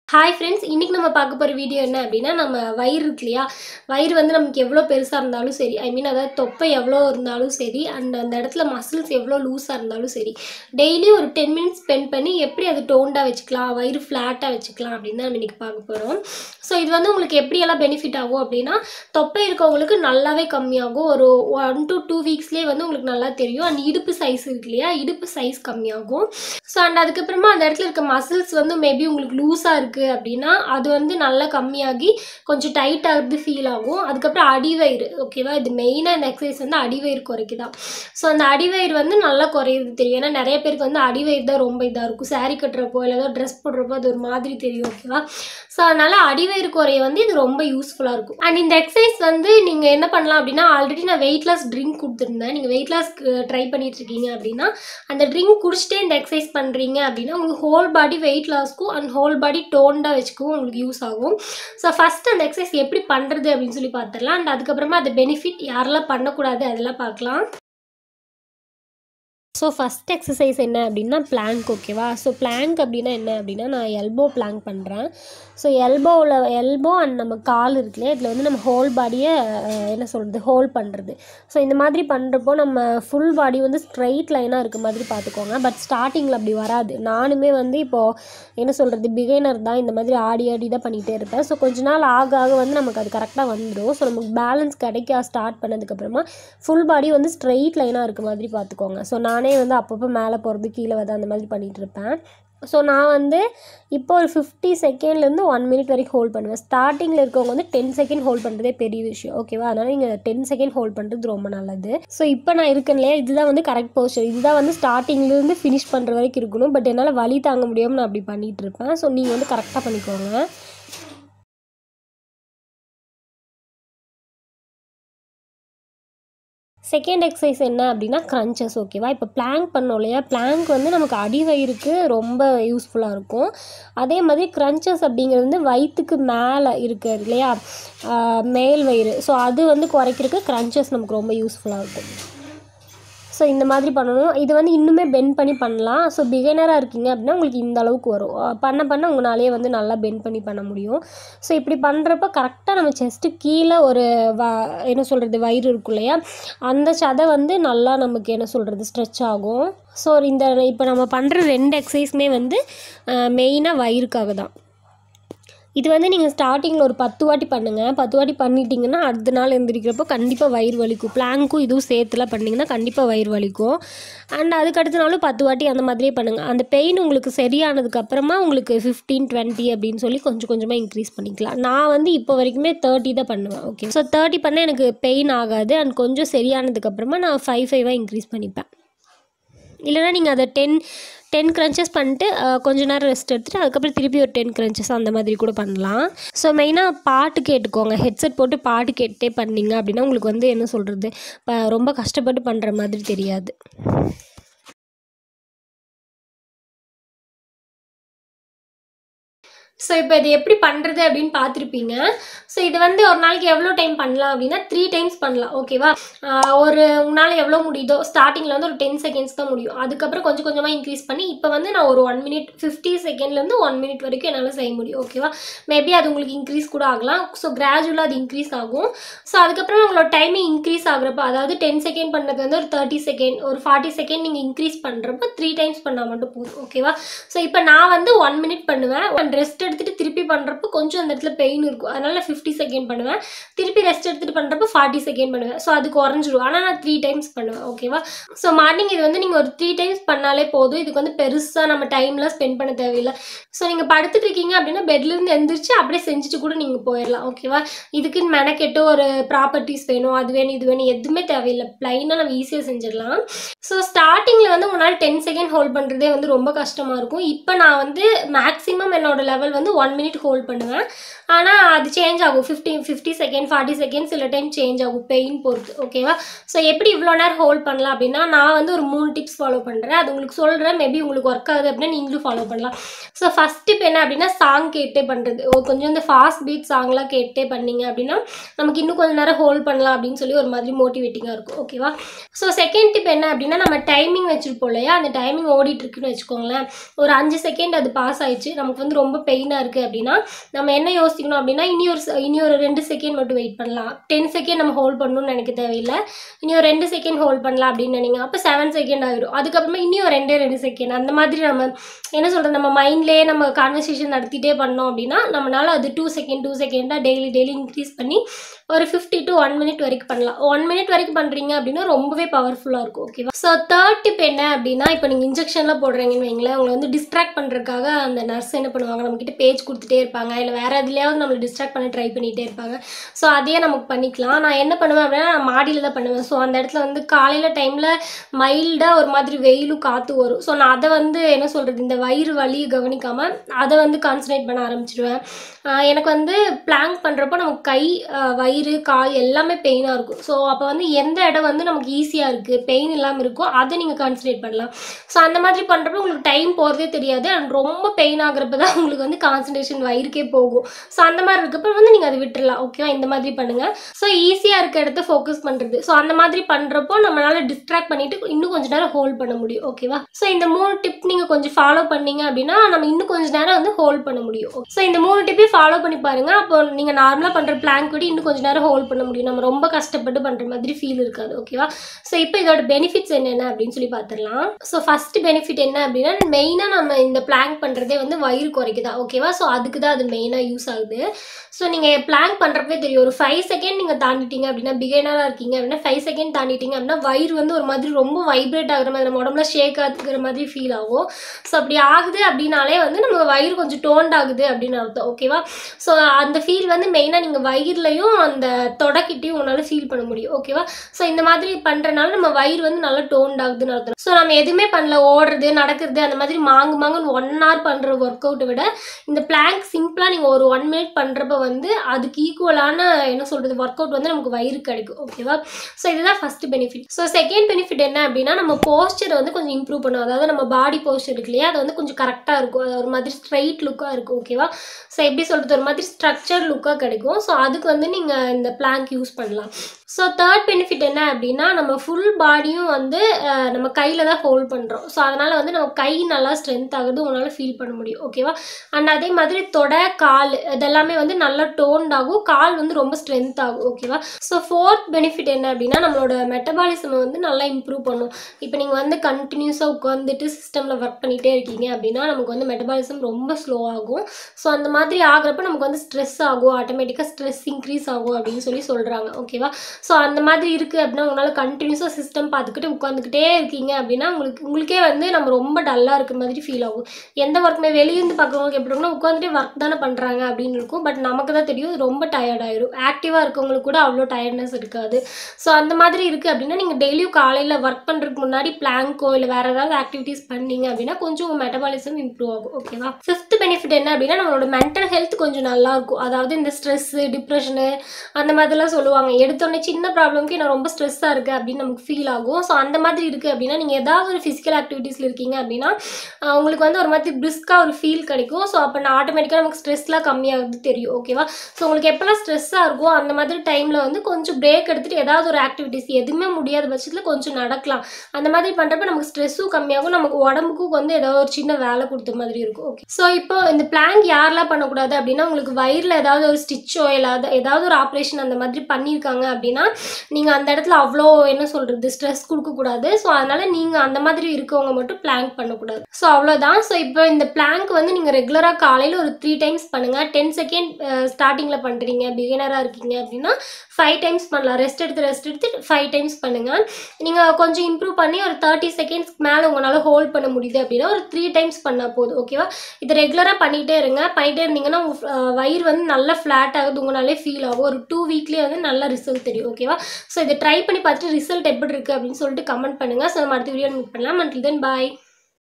hi friends இன்றைக்கி நம்ம பார்க்க போகிற வீடியோ என்ன அப்படின்னா நம்ம வயிறு இருக்கு இல்லையா வயிறு வந்து நமக்கு எவ்வளோ பெருசாக இருந்தாலும் சரி ஐ மீன் அதாவது தொப்பை எவ்வளோ இருந்தாலும் சரி அண்ட் அந்த இடத்துல மசில்ஸ் எவ்வளோ லூஸாக இருந்தாலும் சரி டெய்லி ஒரு டென் மினிட்ஸ் ஸ்பெண்ட் பண்ணி எப்படி அது டோண்டாக வச்சுக்கலாம் வயிறு ஃப்ளாட்டாக வச்சுக்கலாம் அப்படின்னு தான் நம்ம இன்றைக்கி பார்க்க போகிறோம் ஸோ இது வந்து உங்களுக்கு எப்படியெல்லாம் பெனிஃபிட் ஆகும் அப்படின்னா தொப்பை இருக்கவங்களுக்கு நல்லாவே கம்மியாகும் ஒரு ஒன் டு டூ வீக்ஸ்லேயே வந்து உங்களுக்கு நல்லா தெரியும் அண்ட் இடுப்பு சைஸ் இருக்கு இல்லையா இடுப்பு சைஸ் கம்மியாகும் ஸோ அண்ட் அதுக்கப்புறமா அந்த இடத்துல இருக்க மசில்ஸ் வந்து மேபி உங்களுக்கு லூஸாக இருக்குது அப்படின்னா அது வந்து நல்லா கம்மியாகி கொஞ்சம் டைட் ஆகுது ஃபீல் ஆகும் அதுக்கப்புறம் அடிவயிறு ஓகேவா இது மெயினாக இந்த எக்ஸசைஸ் வந்து அடிவயிறு குறைக்குதான் ஸோ அந்த அடிவயிறு வந்து நல்லா குறையுது தெரியும் ஏன்னா நிறைய பேருக்கு வந்து அடிவயிறு தான் ரொம்ப இதாக இருக்கும் saree கட்டுறப்போ இல்லை ஏதோ ட்ரெஸ் போடுறப்போ அது ஒரு மாதிரி தெரியும் ஓகேவா ஸோ அதனால் அடிவயிறு குறைய வந்து இது ரொம்ப யூஸ்ஃபுல்லாக இருக்கும் அண்ட் இந்த எக்ஸசைஸ் வந்து நீங்கள் என்ன பண்ணலாம் அப்படின்னா ஆல்ரெடி நான் வெயிட் லாஸ் ட்ரிங்க் கொடுத்துருந்தேன் நீங்கள் வெயிட் லாஸ் ட்ரை பண்ணிட்டு இருக்கீங்க அப்படின்னா அந்த ட்ரிங்க் குடிச்சிட்டே இந்த எக்ஸசைஸ் பண்ணுறீங்க அப்படின்னா உங்களுக்கு ஹோல் பாடி வெயிட் லாஸ்க்கும் அண்ட் ஹோல் பாடி டோன்டாக வச்சுக்கவும் உங்களுக்கு யூஸ் ஆகும் ஸோ ஃபஸ்ட் அந்த எக்ஸசைஸ் எப்படி பண்ணுறது அப்படின்னு சொல்லி பார்த்துடலாம் அண்ட் அதுக்கப்புறமா அது பெனிஃபிட் யாரெல்லாம் பண்ணக்கூடாது அதெல்லாம் பார்க்கலாம் ஸோ ஃபஸ்ட் எக்ஸசைஸ் என்ன அப்படின்னா பிளாங்க் ஓகேவா ஸோ பிளாங்க் அப்படின்னா என்ன அப்படின்னா நான் எல்போ பிளாங்க் பண்ணுறேன் ஸோ எல்போவில் எல்போ அண்ட் நம்ம கால் இருக்குல்லையே இதில் வந்து நம்ம ஹோல் பாடியை என்ன சொல்கிறது ஹோல்ட் பண்ணுறது ஸோ இந்த மாதிரி பண்ணுறப்போ நம்ம ஃபுல் பாடி வந்து ஸ்ட்ரைட் லைனாக இருக்க மாதிரி பார்த்துக்கோங்க பட் ஸ்டார்டிங்கில் அப்படி வராது நானுமே வந்து இப்போது என்ன சொல்கிறது பிகைனர் தான் இந்த மாதிரி ஆடி ஆடி தான் பண்ணிகிட்டே இருப்பேன் ஸோ கொஞ்ச நாள் ஆக ஆக வந்து நமக்கு அது கரெக்டாக வந்துடும் ஸோ நமக்கு பேலன்ஸ் கிடைக்க ஸ்டார்ட் பண்ணதுக்கப்புறமா ஃபுல் பாடி வந்து ஸ்ட்ரைட் லைனாக இருக்க மாதிரி பார்த்துக்கோங்க ஸோ நானே வந்து அப்பப்போ மேலே போகிறது கீழே வந்து அந்த மாதிரி பண்ணிகிட்டு இருப்பேன் ஸோ நான் வந்து இப்போ ஒரு ஃபிஃப்டி செகண்ட்லேருந்து ஒன் மினிட் வரைக்கும் ஹோல்ட் பண்ணுவேன் ஸ்டார்டிங்கில் இருக்கவங்க வந்து டென் செகண்ட் ஹோல்ட் பண்ணுறதே பெரிய விஷயம் ஓகேவா அதனால் நீங்கள் டென் செகண்ட் ஹோல்ட் பண்ணுறது ரொம்ப நல்லது ஸோ இப்போ நான் இருக்கேன் இல்லையா இதுதான் வந்து கரெக்ட் போஸ்டர் இதுதான் வந்து ஸ்டார்டிங்லேருந்து ஃபினிஷ் பண்ணுற வரைக்கும் இருக்கணும் பட் என்னால் வலி தாங்க முடியாமல் நான் அப்படி பண்ணிகிட்டு இருப்பேன் ஸோ நீங்கள் வந்து கரெக்டாக பண்ணிக்கோங்க செகண்ட் எக்ஸசைஸ் என்ன அப்படின்னா க்ரன்ச்சஸ் ஓகேவா இப்போ பிளாங்க் பண்ணோம் இல்லையா பிளாங்க் வந்து நமக்கு அடிவயிறுக்கு ரொம்ப யூஸ்ஃபுல்லாக இருக்கும் அதே மாதிரி க்ரன்ச்சஸ் அப்படிங்கிறது வந்து வயிற்றுக்கு மேலே இருக்குது இல்லையா ஆஹ் மேல் வயிறு ஸோ அது வந்து குறைக்கிறதுக்கு க்ரன்ச்சஸ் நமக்கு ரொம்ப யூஸ்ஃபுல்லாக இருக்கும் ஸோ இந்த மாதிரி பண்ணணும் இது வந்து இன்னுமே பெண்ட் பண்ணி பண்ணலாம் ஸோ பிகைனராக இருக்கீங்க அப்படின்னா உங்களுக்கு இந்த அளவுக்கு வரும் அஹ் பண்ண பண்ண உங்களாலேயே வந்து நல்லா பெண்ட் பண்ணி பண்ண முடியும் ஸோ இப்படி பண்ணுறப்ப கரெக்டாக நம்ம செஸ்ட்டு கீழே ஒரு வ என்ன சொல்கிறது வயிறு இருக்கும் இல்லையா அந்த சதை வந்து நல்லா நமக்கு என்ன சொல்கிறது ஸ்ட்ரெச் ஆகும் ஸோ இந்த இப்போ நம்ம பண்ணுற ரெண்டு எக்ஸசைஸுமே வந்து மெயினாக வயிறுக்காக தான் இது வந்து நீங்கள் ஸ்டார்டிங்கில் ஒரு பத்து வாட்டி பண்ணுங்கள் பத்து வாட்டி பண்ணிட்டீங்கன்னா அடுத்த நாள் எந்திரிக்கிறப்போ கண்டிப்பாக வயிறு வலிக்கும் பிளாங்க்கும் இதுவும் சேர்த்துலாம் பண்ணிங்கன்னா கண்டிப்பாக வயிறு வலிக்கும் அண்ட் அதுக்கு அடுத்த நாளும் பத்து வாட்டி அந்த மாதிரியே பண்ணுங்கள் அந்த பெயின் உங்களுக்கு சரியானதுக்கப்புறமா உங்களுக்கு ஃபிஃப்டீன் டுவெண்ட்டி அப்படின்னு சொல்லி கொஞ்சம் கொஞ்சமாக இன்க்ரீஸ் பண்ணிக்கலாம் நான் வந்து இப்போ வரைக்குமே தேர்ட்டி தான் பண்ணுவேன் ஓகே ஸோ தேர்ட்டி பண்ணால் எனக்கு பெயின் ஆகாது அண்ட் கொஞ்சம் சரியானதுக்கப்புறமா நான் ஃபைவ் ஃபைவாக இன்க்ரீஸ் பண்ணிப்பேன் இல்லைனா நீங்கள் அதை டென் டென் க்ரன்ச்சஸ் பண்ணிட்டு அஹ், கொஞ்ச நேரம் ரெஸ்ட் எடுத்துகிட்டு அதுக்கப்புறம் திருப்பி ஒரு டென் க்ரன்ச்சஸ் அந்த மாதிரி கூட பண்ணலாம் ஸோ மெயினாக பாட்டு கேட்டுக்கோங்க ஹெட்செட் போட்டு பாட்டு கேட்டே பண்ணீங்க அப்படின்னா உங்களுக்கு வந்து என்ன சொல்கிறது இப்போ ரொம்ப கஷ்டப்பட்டு பண்ணுற மாதிரி தெரியாது ஸோ இப்போ இது எப்படி பண்ணுறது அப்படின்னு பார்த்துருப்பீங்க ஸோ இது வந்து ஒரு நாளைக்கு எவ்வளோ டைம் பண்ணலாம் அப்படின்னா த்ரீ டைம்ஸ் பண்ணலாம் ஓகேவா ஆஹ் ஒரு உங்களால் எவ்வளோ முடியுதோ ஸ்டார்டிங்கில் வந்து ஒரு டென் செகண்ட்ஸ் தான் முடியும் அதுக்கப்புறம் கொஞ்சம் கொஞ்சமாக இன்க்ரீஸ் பண்ணி இப்போ வந்து நான் ஒரு ஒன் மினிட் ஃபிஃப்டி செகண்ட்லேருந்து ஒன் மினிட் வரைக்கும் என்னால் செய்ய முடியும் ஓகேவா மேபி அது உங்களுக்கு இன்க்ரீஸ் கூட ஆகலாம் ஸோ கிராஜுவலாக அது இன்க்ரீஸ் ஆகும் ஸோ அதுக்கப்புறம் உங்களோட டைமிங் இன்க்ரீஸ் ஆகுறப்ப அதாவது டென் செகண்ட் பண்ணது வந்து ஒரு தேர்ட்டி செகண்ட் ஒரு ஃபார்ட்டி செகண்ட் நீங்கள் இன்க்ரீஸ் பண்ணுறப்ப த்ரீ டைம்ஸ் பண்ணால் மட்டும் போதும் ஓகேவா ஸோ இப்போ நான் வந்து ஒன் மினிட் பண்ணுவேன் ஒன் ரெஸ்ட் எடுத்துகிட்டு திருப்பி பண்ணுறப்போ கொஞ்சம் அந்த இடத்துல பெயின் இருக்கும் அதனால ஃபிஃப்டி செகண்ட் பண்ணுவேன் திருப்பி ரெஸ்ட் எடுத்துகிட்டு பண்ணுறப்போ ஃபார்ட்டி செகண்ட் பண்ணுவேன் ஸோ அது குறைஞ்சிரும் ஆனால் நான் த்ரீ டைம்ஸ் பண்ணுவேன் ஓகேவா ஸோ மார்னிங் இது வந்து நீங்கள் ஒரு த்ரீ டைம்ஸ் பண்ணாலே போதும் இதுக்கு வந்து பெருசாக நம்ம டைம்லாம் ஸ்பெண்ட் பண்ண தேவையில்லை ஸோ நீங்கள் படுத்துட்டு இருக்கீங்க அப்படின்னா பெட்லேருந்து எந்திரிச்சு அப்படியே செஞ்சுட்டு கூட நீங்கள் போயிடலாம் ஓகேவா இதுக்குன்னு மெனக்கெட்டு ஒரு ப்ராப்பர்ட்டிஸ் வேணும் அது வேணும் இது வேணும் எதுவுமே தேவையில்லை ப்ளைனாக நம்ம ஈஸியாக செஞ்சிடலாம் ஸோ ஸ்டார்டிங்கில் வந்து உங்களால் டென் செகண்ட் ஹோல்ட் பண்ணுறதே வந்து ரொம்ப கஷ்டமாக இருக்கும் இப்போ நான் வந்து மேக்ஸிமம் என்னோட லெவல் வந்து ஒன் மினிட் ஹோல்ட் பண்ணுவேன் ஆனால் அது சேஞ்ச் ஆகும் fifty fifty second forty second சில டைம் சேஞ்ச் ஆகும் பெயின் பொறுத்து ஓகேவா ஸோ எப்படி இவ்வளோ நேரம் ஹோல்ட் பண்ணலாம் அப்படின்னா நான் வந்து ஒரு மூணு டிப்ஸ் ஃபாலோ பண்ணுறேன் அது உங்களுக்கு சொல்கிறேன் மேபி உங்களுக்கு ஒர்க் ஆகுது அப்படின்னா நீங்களும் ஃபாலோ பண்ணலாம் ஸோ ஃபஸ்ட் டிப் என்ன அப்படின்னா சாங் கேட்டே பண்ணுறது கொஞ்சம் இந்த ஃபாஸ்ட் பீட் சாங்லாம் கேட்டே பண்ணீங்க அப்படின்னா நமக்கு இன்னும் கொஞ்சம் நேரம் ஹோல்ட் பண்ணலாம் அப்படின்னு சொல்லி ஒரு மாதிரி மோட்டிவேட்டிங்காக இருக்கும் ஓகேவா ஸோ செகண்ட் டிப் என்ன அப்படின்னா நம்ம டைமிங் வச்சுருப்போம் இல்லையா அந்த டைமிங் ஓடிட்டு இருக்குன்னு வச்சுக்கோங்களேன் ஒரு அஞ்சு செகண்ட் அது பாஸ் ஆயிடுச்சு நமக்கு வந்து ரொம்ப பெயினாக இருக்குது அப்படின்னா அப்படின்னா நம்ம என்ன யோசிக்கணும் அப்படின்னா இனி ஒரு se- இனி ஒரு ரெண்டு செகண்ட் மட்டும் வெயிட் பண்ணலாம் டென் செகண்ட் நம்ம ஹோல்ட் பண்ணணும்னு நினைக்க தேவையில்லை இனி ஒரு ரெண்டு செகண்ட் ஹோல்ட் பண்ணலாம் அப்படின்னு நினைங்க அப்போ செவன் செகண்ட் ஆகிடும் அதுக்கப்புறமா இனி ஒரு ரெண்டே ரெண்டு செகண்ட் அந்த மாதிரி நம்ம என்ன சொல்கிறது நம்ம மைண்ட்லேயே நம்ம கான்வர்சேஷன் நடத்திட்டே பண்ணோம் அப்படின்னா நம்மளால அது டூ செகண்ட் டூ செகண்டாக டெய்லி டெய்லி இன்க்ரீஸ் பண்ணி ஒரு ஃபிஃப்டி டு ஒன் மினிட் வரைக்கும் பண்ணலாம் ஒன் மினிட் வரைக்கும் பண்ணுறீங்க அப்படின்னா ரொம்பவே பவர்ஃபுல்லாக இருக்கும் ஓகேவா ஸோ தேர்ட் டிப் என்ன அப்படின்னா இப்போ நீங்கள் இன்ஜெக்ஷன்லாம் போடுறீங்கன்னு வைங்களேன் உங்களை வந்து டிஸ்ட்ராக்ட் பண்ணுறதுக்காக அந்த நர்ஸ் என்ன பண்ணுவாங்க நம்மக்கிட்ட பேஜ் கொடுத்துட்டே இருப்பாங்க இல்லை வேறு எதுலையாவது நம்மளை டிஸ்ட்ராக்ட் பண்ண ட்ரை பண்ணிகிட்டே இருப்பாங்க ஸோ அதையே நமக்கு பண்ணிக்கலாம் நான் என்ன பண்ணுவேன் அப்படின்னா நான் மாடியில் தான் பண்ணுவேன் ஸோ அந்த இடத்துல வந்து காலையில் டைமில் மைல்டாக ஒரு மாதிரி வெயிலும் காற்று வரும் ஸோ நான் அதை வந்து என்ன சொல்கிறது இந்த வயிறு வலி கவனிக்காமல் அதை வந்து கான்சன்ட்ரேட் பண்ண ஆரம்பிச்சிடுவேன் ஆஹ் எனக்கு வந்து பிளாங்க் பண்ணுறப்போ நமக்கு கை ஆஹ் வயிறு கால் எல்லாமே பெயினாக இருக்கும் ஸோ அப்போ வந்து எந்த இடம் வந்து நமக்கு ஈஸியாக இருக்குது பெயின் இல்லாமல் இருக்கோ அதை நீங்கள் கான்சன்ட்ரேட் பண்ணலாம் ஸோ அந்த மாதிரி பண்ணுறப்போ உங்களுக்கு டைம் போகிறதே தெரியாது அண்ட் ரொம்ப பெயின் ஆகுறப்ப தான் உங்களுக்கு வந்து கான்சன்ட்ரேஷன் வயிறுக்கே போகும் ஸோ அந்த மாதிரி இருக்கப்ப வந்து நீங்கள் அதை விட்டுறலாம் ஓகேவா இந்த மாதிரி பண்ணுங்கள் ஸோ ஈஸியாக இருக்க இடத்த ஃபோக்கஸ் பண்ணுறது ஸோ அந்த மாதிரி பண்ணுறப்போ நம்மளால டிஸ்ட்ராக்ட் பண்ணிட்டு இன்னும் கொஞ்ச நேரம் ஹோல்ட் பண்ண முடியும் ஓகேவா ஸோ இந்த மூணு டிப் நீங்கள் கொஞ்சம் ஃபாலோ பண்ணீங்க அப்படின்னா நம்ம இன்னும் கொஞ்ச நேரம் வந்து ஹோல்ட் பண்ண முடியும் ஸோ இந்த மூணு டிப்பையும் ஃபாலோ பண்ணி பாருங்க அப்போ நீங்கள் நார்மலாக பண்ணுற பிளாங்க் விட இன்னும் கொஞ்ச நேரம் ஹோல்ட் பண்ண முடியும் நம்ம ரொம்ப கஷ்டப்பட்டு பண்ணுற மாதிரி ஃபீல் இருக்காது ஓகேவா ஸோ இப்போ இதோட பெனிஃபிட்ஸ் என்னென்ன அப்படின்னு சொல்லி பார்த்துடலாம் ஸோ ஃபர்ஸ்ட் பெனிஃபிட் என்ன அப்படின்னா மெயினாக நம்ம இந்த பிளாங்க் பண்ணுறதே வந்து வயிறு குறைக்குதா ஓகேவா ஸோ அதுக்கு தான் அது மெயினாக யூஸ் ஆகுது ஸோ நீங்கள் பிளாங்க் பண்ணுறப்பே தெரியும் ஒரு ஃபைவ் செகண்ட் நீங்கள் தாண்டிட்டீங்க அப்படின்னா பிகைனராக இருக்கீங்க அப்படின்னா ஃபைவ் செகண்ட் தாண்டிட்டீங்க அப்படின்னா வயிறு வந்து ஒரு மாதிரி ரொம்ப வைப்ரேட் ஆகுற மாதிரி நம்ம உடம்புல ஷேக் ஆகுற மாதிரி ஃபீல் ஆகும் ஸோ அப்படி ஆகுது அப்படின்னாலே வந்து நம்ம வயிறு கொஞ்சம் டோன்ட் ஆகுது அப்படின்னு அர்த்தம் ஓகேவா ஸோ அந்த ஃபீல் வந்து மெயினாக நீங்கள் வயிறுலையும் அந்த தொடக்கிட்டையும் உங்களால் ஃபீல் பண்ண முடியும் ஓகேவா ஸோ இந்த மாதிரி பண்ணுறனால நம்ம வயிறு வந்து நல்லா டோன்ட் ஆகுதுன்னு அர்த்தம் ஸோ நம்ம எதுவுமே பண்ணல ஓடுறது நடக்கிறது அந்த மாதிரி மாங்கு மாங்குன்னு ஒன் ஹவர் பண்ணுற ஒர்க் அவுட்டை விட இந்த பிளாங்க் சிம்பிளாக நீங்கள் ஒரு ஒன் மினிட் பண்ணுறப்ப வந்து அதுக்கு ஈக்குவலான என்ன சொல்கிறது ஒர்க் அவுட் வந்து நமக்கு வயிறு கிடைக்கும் ஓகேவா ஸோ இதுதான் first benefit so second benefit என்ன அப்படின்னா நம்ம போஸ்டர் வந்து கொஞ்சம் இம்ப்ரூவ் பண்ணும் அதாவது நம்ம பாடி போஸ்டர் இருக்கு இல்லையா அது வந்து கொஞ்சம் கரெக்டாக இருக்கும் அது ஒரு மாதிரி ஸ்ட்ரைட் லுக்காக இருக்கும் ஓகேவா ஸோ எப்படி சொல்கிறது ஒரு மாதிரி ஸ்ட்ரக்சர் லுக்காக கிடைக்கும் ஸோ அதுக்கு வந்து நீங்கள் இந்த பிளாங்க் யூஸ் பண்ணலாம் ஸோ தேர்ட் பெனிஃபிட் என்ன அப்படின்னா நம்ம ஃபுல் பாடியும் வந்து அஹ், நம்ம கையில் தான் ஹோல்ட் பண்ணுறோம் ஸோ அதனால் வந்து நம்ம கை நல்லா ஸ்ட்ரென்த் ஆகுது உங்களால் ஃபீல் பண்ண முடியும் ஓகேவா அண்ட் அதே மாதிரி தொடை கால் இதெல்லாமே வந்து நல்லா டோன்ட் ஆகும் கால் வந்து ரொம்ப ஸ்ட்ரென்த் ஆகும் ஓகேவா ஸோ ஃபோர்த் பெனிஃபிட் என்ன அப்படின்னா நம்மளோட மெட்டபாலிசம் வந்து நல்லா இம்ப்ரூவ் பண்ணும் இப்போ நீங்கள் வந்து கண்டினியூஸாக உட்காந்துட்டு சிஸ்டமில் ஒர்க் பண்ணிகிட்டே இருக்கீங்க அப்படின்னா நமக்கு வந்து மெட்டபாலிசம் ரொம்ப ஸ்லோ ஆகும் ஸோ அந்த மாதிரி ஆகுறப்ப நமக்கு வந்து ஸ்ட்ரெஸ் ஆகும் ஆட்டோமேட்டிக்காக ஸ்ட்ரெஸ் இன்க்ரீஸ் ஆகும் அப்படின்னு சொல்லி சொல்கிறாங்க ஓகேவா ஸோ அந்த மாதிரி இருக்குது அப்படின்னா உங்களால் கண்டினியூஸாக சிஸ்டம் பார்த்துக்கிட்டு உட்காந்துக்கிட்டே இருக்கீங்க அப்படின்னா உங்களுக்கு உங்களுக்கே வந்து நம்ம ரொம்ப டல்லாக இருக்க மாதிரி ஃபீல் ஆகும் எந்த ஒர்க்குமே வெளியிருந்து பார்க்குறவங்களுக்கு எப்படி இருக்கும்னா உட்காந்துட்டே ஒர்க் தானே பண்ணுறாங்க அப்படின்னு இருக்கும் பட் நமக்கு தான் தெரியும் இது ரொம்ப டயர்ட் ஆயிரும் ஆக்டிவாக இருக்கவங்களுக்கு கூட அவ்வளோ டயர்ட்னஸ் இருக்காது ஸோ அந்த மாதிரி இருக்குது அப்படின்னா நீங்கள் டெய்லியும் காலையில் ஒர்க் பண்ணுறதுக்கு முன்னாடி பிளாங்கோ இல்லை வேறு ஏதாவது ஆக்டிவிட்டீஸ் பண்ணீங்க அப்படின்னா கொஞ்சம் உங்கள் மெட்டபாலிசம் இம்ப்ரூவ் ஆகும் ஓகேவா ஃபிஃப்த் பெனிஃபிட் என்ன அப்படின்னா நம்மளோட மென்டல் ஹெல்த் கொஞ்சம் நல்லா இருக்கும் அதாவது இந்த ஸ்ட்ரெஸ்ஸு டிப்ரெஷனு அந்த மாதிரிலாம் சொல்லுவாங்க எடுத்தோடனே சின்ன ப்ராப்ளம்க்கு நான் ரொம்ப ஸ்ட்ரெஸ்ஸாக இருக்குது அப்படின்னு நமக்கு ஃபீல் ஆகும் ஸோ அந்த மாதிரி இருக்குது அப்படின்னா நீங்கள் ஏதாவது ஒரு ஃபிசிக்கல் ஆக்டிவிட்டீஸில் இருக்கீங்க அப்படின்னா ஆஹ் உங்களுக்கு வந்து ஒரு மாதிரி பிரிஸ்காக ஒரு ஃபீல் கிடைக்கும் ஸோ அப்போ நான் ஆட்டோமேட்டிக்காக நமக்கு ஸ்ட்ரெஸ்லாம் கம்மியாகுது தெரியும் ஓகேவா ஸோ உங்களுக்கு எப்போல்லாம் ஸ்ட்ரெஸ்ஸாக இருக்கோ அந்த மாதிரி டைமில் வந்து கொஞ்சம் பிரேக் எடுத்துகிட்டு ஏதாவது ஒரு ஆக்டிவிட்டீஸ் எதுவுமே முடியாத பட்சத்தில் கொஞ்சம் நடக்கலாம் அந்த மாதிரி பண்ணுறப்ப நமக்கு ஸ்ட்ரெஸ்ஸும் கம்மியாகும் நமக்கு உடம்புக்கும் வந்து ஏதாவது ஒரு சின்ன வேலை கொடுத்த மாதிரி இருக்கும் ஓகே ஸோ இப்போ இந்த பிளாங்க் யாரெல்லாம் பண்ணக்கூடாது அப்படின்னா உங்களுக்கு வயிறில் ஏதாவது ஒரு ஸ்டிச்சோ இல்லாத ஏதாவது ஒரு ஆப்ரேஷன் அந்த மாதிரி பண்ணியிருக்காங்க அப்படின்னா நீங்கள் அந்த இடத்துல அவ்வளோ என்ன சொல்கிறது ஸ்ட்ரெஸ் கொடுக்கக்கூடாது ஸோ அதனால் நீங்கள் அந்த மாதிரி இருக்கவங்க மட்டும் பிளாங்க் பண்ணக்கூடாது ஸோ அவ்வளோதான் ஸோ இப்போ இந்த பிளாங்க் வந்து நீங்கள் ரெகுலராக காலையில் ஒரு த்ரீ டைம்ஸ் பண்ணுங்கள் டென் செகண்ட் ஸ்டார்டிங்கில் பண்ணுறீங்க பிகினராக இருக்கீங்க அப்படின்னா ஃபைவ் டைம்ஸ் பண்ணலாம் ரெஸ்ட் எடுத்து ரெஸ்ட் எடுத்து ஃபைவ் டைம்ஸ் பண்ணுங்கள் நீங்கள் கொஞ்சம் இம்ப்ரூவ் பண்ணி ஒரு தேர்ட்டி செகண்ட்ஸ்க்கு மேலே உங்களால் ஹோல்ட் பண்ண முடியுது அப்படின்னா ஒரு த்ரீ டைம்ஸ் பண்ணால் போதும் ஓகேவா இது ரெகுலராக பண்ணிகிட்டே இருங்க பண்ணிகிட்டே இருந்தீங்கன்னா உங்கள் வயிறு வந்து நல்லா ஃப்ளாட் ஆகுது உங்களாலே ஃபீல் ஆகும் ஒரு டூ வீக்லேயே வந்து நல்ல ரிசல்ட் தெரியும் ஓகேவா ஸோ இதை ட்ரை பண்ணி பார்த்துட்டு ரிசல்ட் எப்படி இருக்குது அப்படின்னு சொல்லிட்டு கமெண்ட் பண்ணுங்கள் ஸோ நம்ம அடுத்த வீடியோ மீட் பண்ணலாம் அண்டில் தென் பாய்